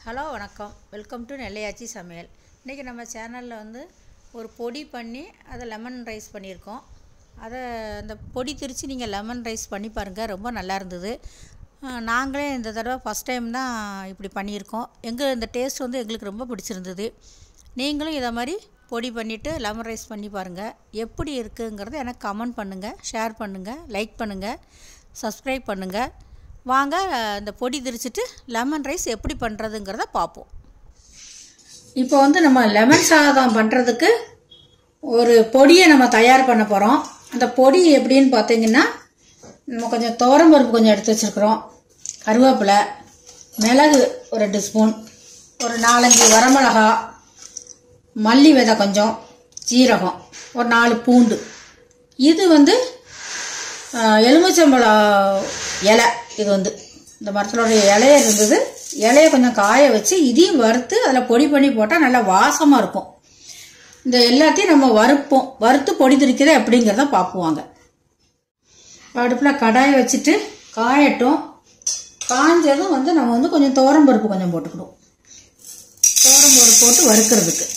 hello வணக்கம் welcome to நெல்லையாச்சி சமையல் இன்றைக்கி நம்ம சேனலில் வந்து ஒரு பொடி பண்ணி அதை லெமன் ரைஸ் பண்ணியிருக்கோம் அதை அந்த பொடி திரித்து நீங்கள் லெமன் ரைஸ் பண்ணி பாருங்கள் ரொம்ப நல்லா இருந்தது அஹ், நாங்களே இந்த தடவை ஃபஸ்ட் டைம் தான் இப்படி பண்ணியிருக்கோம் எங்கள் இந்த டேஸ்ட் வந்து எங்களுக்கு ரொம்ப பிடிச்சிருந்தது நீங்களும் இதை மாதிரி பொடி பண்ணிவிட்டு லெமன் ரைஸ் பண்ணி பாருங்கள் எப்படி இருக்குங்கிறத எனக்கு கமெண்ட் பண்ணுங்கள் ஷேர் பண்ணுங்கள் லைக் பண்ணுங்கள் சப்ஸ்கிரைப் பண்ணுங்கள் வாங்க அஹ், இந்த பொடி திரிச்சிட்டு லெமன் ரைஸ் எப்படி பண்ணுறதுங்கிறத பார்ப்போம் இப்போ வந்து நம்ம லெமன் சாதம் பண்ணுறதுக்கு ஒரு பொடியை நம்ம தயார் பண்ண போகிறோம் அந்த பொடி எப்படின்னு பார்த்தீங்கன்னா நம்ம கொஞ்சம் துவரம்பருப்பு கொஞ்சம் எடுத்து வச்சுருக்குறோம் கருவேப்பிலை மிளகு ஒரு ரெண்டு ஸ்பூன் ஒரு நாலஞ்சு வரமிளகா மல்லி விதை கொஞ்சம் ஜீரகம் ஒரு நாலு பூண்டு இது வந்து ஆஹ், எலுமிச்சம்பழம் இலை இது வந்து இந்த மரத்திலோட இலைய இருந்தது இலைய கொஞ்சம் காய வச்சு இதையும் வறுத்து அதில் பொடி பண்ணி போட்டால் நல்லா வாசமாக இருக்கும் இந்த எல்லாத்தையும் நம்ம வறுப்போம் வறுத்து பொடி திரிக்கிறத எப்படிங்கிறத பார்ப்புவாங்க அடுப்பில் கடாயை வச்சுட்டு காயட்டும் காஞ்சதும் வந்து நம்ம வந்து கொஞ்சம் துவரம்பருப்பு கொஞ்சம் போட்டுக்கணும் துவரம்பருப்பு போட்டு வறுக்கிறதுக்கு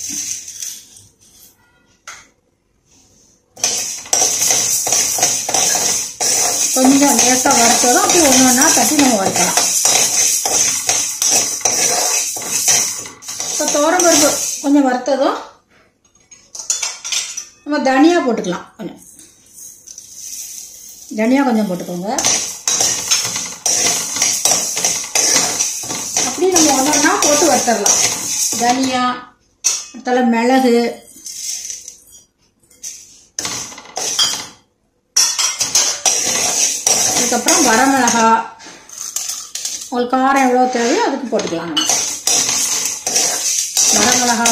கொஞ்சம் லேசாக வறுத்ததும் அப்படியே ஒன்று ஒன்றா தட்டி நம்ம வறுக்கலாம் இப்போ துவரம்பருப்பு கொஞ்சம் வறுத்ததும் நம்ம தனியா போட்டுக்கலாம் கொஞ்சம் தனியா கொஞ்சம் போட்டுக்கோங்க அப்படியே நம்ம ஒன்று ஒன்றா போட்டு வறுத்தரலாம் தனியா அடுத்தால மிளகு அதுக்கப்புறம் வரமிளகா உங்களுக்கு காரம் எவ்வளோ தேவையோ அதுக்கு போட்டுக்கலாம் நம்ம வரமிளகா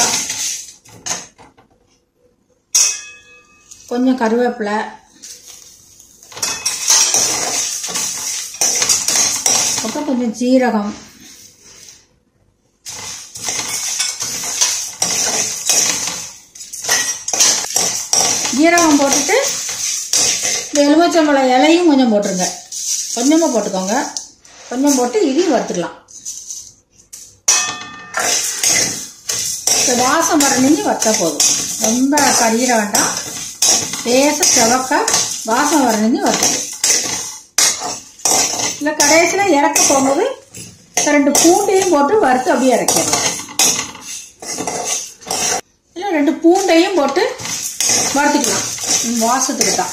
கொஞ்சம் கருவேப்பிலை அப்புறம் கொஞ்சம் ஜீரகம் ஜீரகம் போட்டுட்டு இந்த எலுமிச்சம்பழம் இலையும் கொஞ்சம் போட்டுருங்க கொஞ்சமாக போட்டுக்கோங்க கொஞ்சம் போட்டு இதையும் வறுத்துக்கலாம் இந்த வாசம் வர நின்று வறுத்தா போதும் ரொம்ப கரியிட வேண்டாம் லேச செவக்க வாசம் வர நின்று வறுத்தது இல்லை கடைசியில் இறக்க போகும்போது இந்த ரெண்டு பூண்டையும் போட்டு வறுத்து அப்படியே இறக்கிடலாம் இல்லை ரெண்டு பூண்டையும் போட்டு வறுத்துக்கலாம் ம், வாசத்துக்கு தான்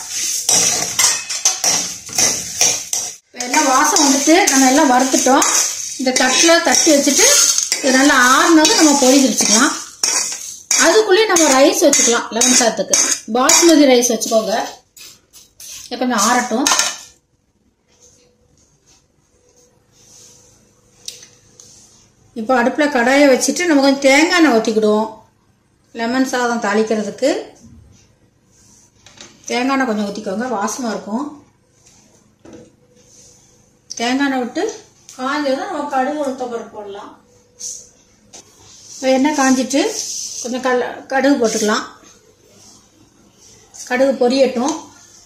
இப்ப எல்லாம் வாசம் வந்துட்டு நம்ம எல்லாம் வறுத்துட்டோம் இந்த தட்டில் தட்டி வச்சுட்டு இது நல்லா ஆறுனதும் நம்ம பொடி வச்சுக்கலாம் அதுக்குள்ளேயே நம்ம ரைஸ் வச்சுக்கலாம் லெமன் சாதத்துக்கு பாஸ்மதி ரைஸ் வச்சுக்கோங்க இது கொஞ்சம் ஆறட்டும் இப்போ அடுப்பில் கடாயை வச்சுட்டு நம்ம கொஞ்சம் தேங்காய் எண்ணெய் ஊற்றிக்கிடுவோம் லெமன் சாதம் தாளிக்கிறதுக்கு தேங்காய் எண்ணெய் கொஞ்சம் ஊற்றிக்கோங்க வாசமாக இருக்கும் தேங்காய் எண்ணெய் விட்டு காஞ்சதும் நம்ம கடுகு உளுத்த பருப்பு போடலாம் இப்போ எண்ணெய் காஞ்சிட்டு கொஞ்சம் கல் கடுகு போட்டுக்கலாம் கடுகு பொரியட்டும்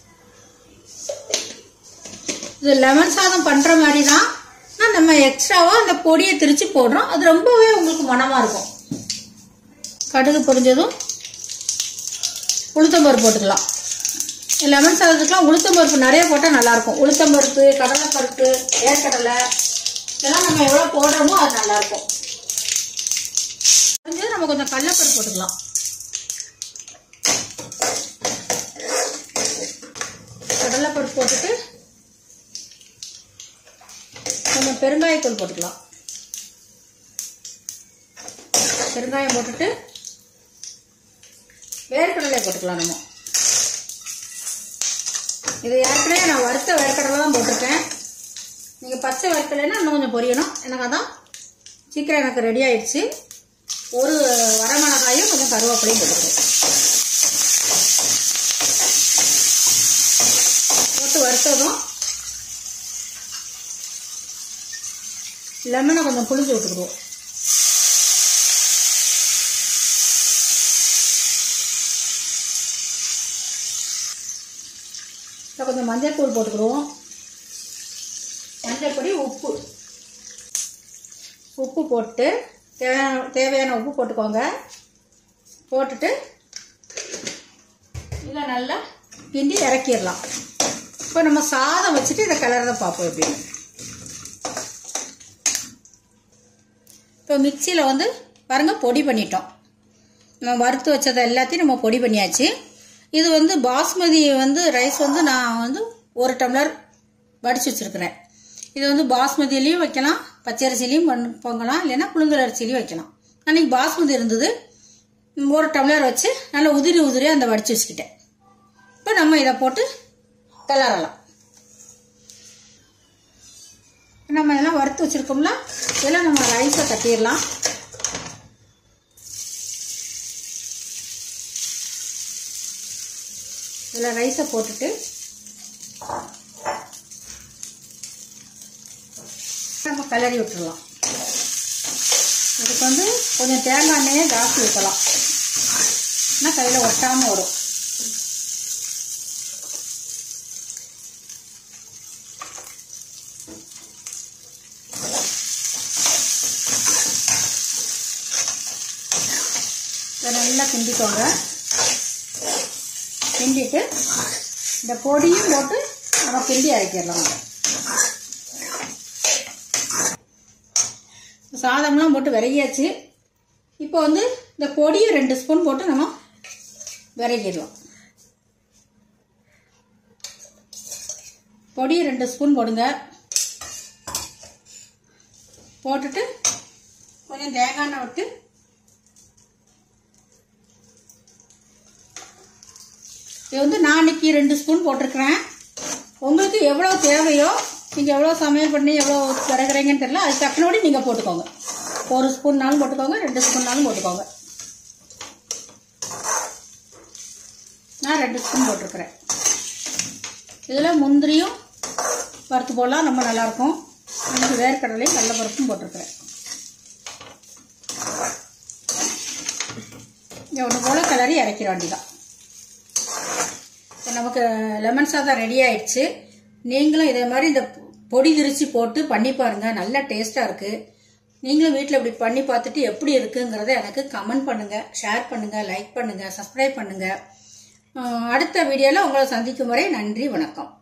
இது லெமன் சாதம் பண்ணுற மாதிரி தான் ஆனால் நம்ம எக்ஸ்ட்ராவாக அந்த பொடியை திரிச்சு போடுறோம் அது ரொம்பவே உங்களுக்கு மணமாக இருக்கும் கடுகு பொரிஞ்சதும் உளுத்தம்பருப்பு போட்டுக்கலாம் லெமன் சாதத்துக்குலாம் உளுத்தம்பருப்பு நிறைய போட்டால் நல்லாயிருக்கும் உளுத்தம்பருப்பு கடலைப்பருப்பு ஏற்கடலை இதெல்லாம் நம்ம எவ்வளோ போடுறோமோ அது நல்லாயிருக்கும் கொஞ்சம் நம்ம கொஞ்சம் கடலைப்பருப்பு போட்டுக்கலாம் கடலைப்பருப்பு போட்டுட்டு கொஞ்சம் பெருங்காயத்தூள் போட்டுக்கலாம் பெருங்காயம் போட்டுட்டு வேர்க்கடலை போட்டுக்கலாம் நம்ம இது ஏற்கனவே நான் வறுத்த வேர்க்கடலை தான் போட்டிருக்கேன் நீங்கள் பச்சை வேர்க்கடலைன்னா இன்னும் கொஞ்சம் பொரியணும் எனக்கு அதான் சீக்கிரம் எனக்கு ரெடி ஆயிடுச்சு ஒரு வரமிளகாயும் கொஞ்சம் கருவேப்பிலையும் போட்டுருக்கேன் போட்டு வறுத்ததும் லெமனை கொஞ்சம் புளிஞ்சு விட்டுக்கிடுவோம் இப்போ கொஞ்சம் மஞ்சள் தூள் போட்டுக்கிடுவோம் மஞ்சள் பொடி உப்பு உப்பு போட்டு தேவையான தேவையான உப்பு போட்டுக்கோங்க போட்டுட்டு இதை நல்லா கிண்டி இறக்கிடலாம் இப்போ நம்ம சாதம் வச்சுட்டு இதை கிளறத பார்ப்போம் எப்படின்னு இப்போ மிக்சியில் வந்து பாருங்க பொடி பண்ணிட்டோம் நம்ம வறுத்து வச்சதை எல்லாத்தையும் நம்ம பொடி பண்ணியாச்சு இது வந்து பாஸ்மதி வந்து ரைஸ் வந்து நான் வந்து ஒரு டம்ளர் வடித்து வச்சுருக்கிறேன் இது வந்து பாஸ்மதியிலையும் வைக்கலாம் பச்சரிசிலையும் பண்ண பொங்கலாம் இல்லைன்னா புழுங்கல் அரிசிலையும் வைக்கலாம் அன்றைக்கி பாஸ்மதி இருந்தது ஒரு டம்ளர் வச்சு நல்லா உதிரி உதிரியாக அந்த வடித்து வச்சுக்கிட்டேன் இப்போ நம்ம இதை போட்டு கிளறலாம் நம்ம இதெல்லாம் வறுத்து வச்சுருக்கோம்ல இதெல்லாம் நம்ம ரைஸை தட்டிடலாம் இதில் ரைஸை போட்டுட்டு நம்ம கிளறி விட்டுடலாம் இதுக்கு வந்து கொஞ்சம் தேங்காய் எண்ணெயே ஜாஸ்தி ஊற்றலாம் ஆனால் கையில் ஒட்டாமல் வரும் இதை நல்லா கிண்டிக்கோங்க கிண்டிட்டு இந்த பொடியும் போட்டு நம்ம கிண்டி அரைக்கிடலாம் சாதம்லாம் போட்டு விரையாச்சு இப்போ வந்து இந்த பொடியை ரெண்டு ஸ்பூன் போட்டு நம்ம விரைக்கிடலாம் பொடியை ரெண்டு ஸ்பூன் போடுங்க போட்டுட்டு கொஞ்சம் தேங்காய் எண்ணெய் விட்டு இது வந்து நான் இன்னைக்கு ரெண்டு ஸ்பூன் போட்டிருக்கிறேன் உங்களுக்கு எவ்வளோ தேவையோ நீங்கள் எவ்வளோ சமையல் பண்ணி எவ்வளோ விறகுறீங்கன்னு தெரியல அது தக்கனோடி நீங்கள் போட்டுக்கோங்க ஒரு ஸ்பூன்னாலும் போட்டுக்கோங்க ரெண்டு ஸ்பூன்னாலும் போட்டுக்கோங்க நான் ரெண்டு ஸ்பூன் போட்டிருக்கிறேன் இதில் முந்திரியும் வறுத்து போடலாம் ரொம்ப நல்லாயிருக்கும் எனக்கு வேர்க்கடலையும் கடலைப்பருப்பும் போட்டிருக்கிறேன் இங்கே ஒன்று போல் கிளறி இறக்கிற வேண்டிதான் இப்போ நமக்கு லெமன் சாதம் ரெடி ஆயிடுச்சு நீங்களும் இதே மாதிரி இந்த பொடி திரிச்சு போட்டு பண்ணி பாருங்கள் நல்ல டேஸ்ட்டாக இருக்குது நீங்களும் வீட்டில் இப்படி பண்ணி பார்த்துட்டு எப்படி இருக்குங்கிறத எனக்கு கமெண்ட் பண்ணுங்கள் ஷேர் பண்ணுங்கள் லைக் பண்ணுங்கள் சப்ஸ்கிரைப் பண்ணுங்கள் அடுத்த வீடியோவில் உங்களை சந்திக்கும் வரை நன்றி வணக்கம்